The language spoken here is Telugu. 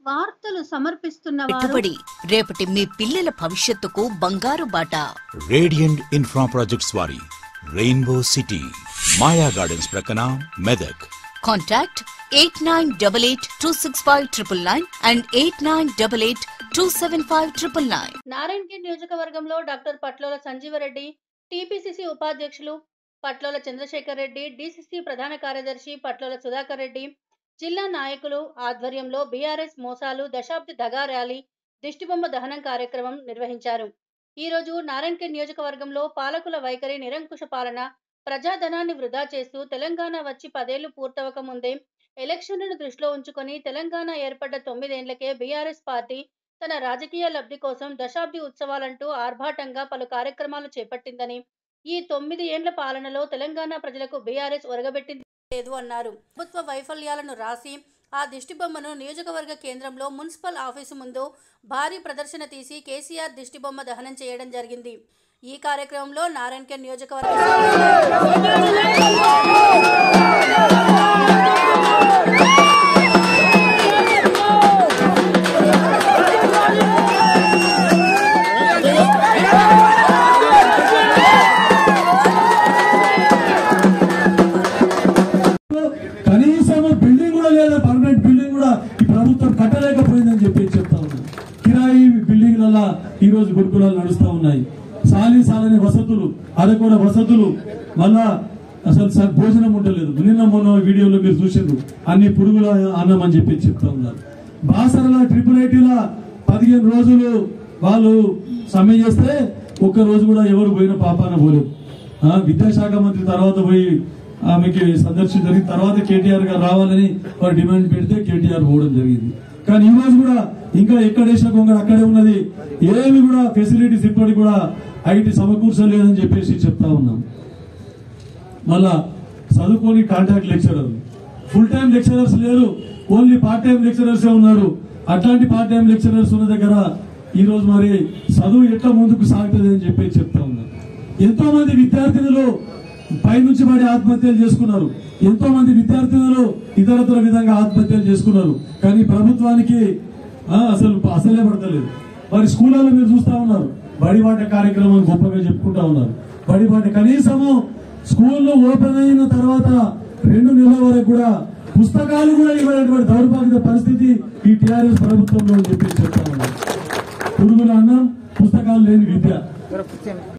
వార్తలు సమర్పిస్తున్న వారు పెట్టుబడి రేపటి మీ పిల్లల భవిష్యత్తుకు బంగారు బాట రేడియంట్ ఇన్ఫ్రా ప్రాజెక్ట్స్ వారి రెయిన్బో సిటీ మాయా గార్డెన్స్ ప్రక్కన Medak contact eight nine double eight two six five triple nine and eight nine double eight two seven five triple nine నారాయణఖేడ్ నియోజకవర్గంలో డాక్టర్ పట్లోల సంజీవరెడ్డి టీపీసీసీ ఉపాధ్యక్షులు పట్లోల చంద్రశేఖర్ రెడ్డి డీసీసీ ప్రధాన కార్యదర్శి పట్లోల సుధాకర్ రెడ్డి జిల్లా నాయకులు ఆధ్వర్యంలో బీఆర్ఎస్ మోసాలు దశాబ్ది దగా ర్యాలీ దిష్టిబొమ్మ దహనం కార్యక్రమం నిర్వహించారు ఈ రోజు నారాయణఖేడ్ నియోజకవర్గంలో పాలకుల వైఖరి నిరంకుశ పాలన ప్రజాధనాన్ని వృధా చేస్తూ తెలంగాణ వచ్చి పదేళ్లు పూర్తవక ముందే ఎలక్షన్లను దృష్టిలో ఉంచుకొని తెలంగాణ ఏర్పడ్డ తొమ్మిదేండ్లకే బీఆర్ఎస్ పార్టీ తన రాజకీయ లబ్ధి కోసం దశాబ్ది ఉత్సవాలంటూ ఆర్భాటంగా పలు కార్యక్రమాలు చేపట్టిందని ఈ తొమ్మిది ఏండ్ల పాలనలో తెలంగాణ ప్రజలకు బీఆర్ఎస్ ఒరగబెట్టింది లేదు అన్నారు ప్రభుత్వ వైఫల్యాలను రాసి ఆ దిష్టిబొమ్మను నియోజకవర్గ కేంద్రంలో మున్సిపల్ ఆఫీసు ముందు భారీ ప్రదర్శన తీసి కేసీఆర్ దిష్టిబొమ్మ దహనం చేయడం జరిగింది ఈ కార్యక్రమంలో నారాయణఖేడ్ నియోజకవర్గ కనీసం బిల్డింగ్ కూడా లేదా పర్మనెంట్ బిల్డింగ్ కూడా ఈ ప్రభుత్వం కట్టలేకపోయిందని చెప్పి చెప్తా ఉన్నాను కిరాయి బిల్డింగ్లలో ఈ రోజు గురుకులాలు నడుస్తా ఉన్నాయి సాలి సాలని వసతులు అరకొర వసతులు మళ్ళా అసలు స- భోజనం ఉండలేదు నిన్న మొన్న వీడియోలో మీరు చూసిండ్రు అన్ని పురుగుల అన్నం అని చెప్పి చెప్తా ఉన్నారు బాసరల ట్రిపుల్ ఐటీల పదిహేను రోజులు వాళ్ళు సమ్మె చేస్తే ఒక్క రోజు కూడా ఎవరు పోయిన పాపాన పోలేదు ఆ, విద్యాశాఖ మంత్రి తర్వాత పోయి ఆమెకి సందర్శించడం తర్వాత కేటీఆర్ గారు రావాలని వారు డిమాండ్ పెడితే కేటీఆర్ పోవడం జరిగింది కానీ ఈ రోజు కూడా ఇంకా ఎక్కడ వేసిన కొంగ అక్కడే ఉన్నది ఏమి కూడా ఫెసిలిటీస్ ఇప్పటికి కూడా ఐటీ సమకూర్చలేదని చెప్పేసి చెప్తా ఉన్నాం మళ్ళా చదువుకొని contract lecturer full time lecturers లేరు ఓన్లీ పార్ట్ టైం లెక్చరర్స్ ఉన్నారు అట్లాంటి పార్ట్ టైం లెక్చరర్స్ ఉన్న దగ్గర ఈ రోజు మరి చదువు ఎట్లా ముందుకు సాగుతుంది అని చెప్పి చెప్తా ఉన్నారు ఎంతో మంది విద్యార్థినులు పైనుంచి పడి ఆత్మహత్యలు చేసుకున్నారు ఎంతో మంది విద్యార్థినులు ఇతరత్ర విధంగా ఆత్మహత్యలు చేసుకున్నారు కానీ ప్రభుత్వానికి ఆ, అసలు అసలే పడతలేదు మరి స్కూళ్ళలో మీరు చూస్తా ఉన్నారు బడిబాట కార్యక్రమం గొప్పగా చెప్పుకుంటా ఉన్నారు బడిబాట కనీసము స్కూళ్ళు ఓపెన్ అయిన తర్వాత రెండు నెలల వరకు కూడా పుస్తకాలు కూడా ఇవ్వనటువంటి దౌర్భాగ్య పరిస్థితి ఈ టిఆర్ఎస్ ప్రభుత్వంలో అని చెప్పి చెప్తా ఉన్నారు పురుగుల అన్నం పుస్తకాలు లేని విద్య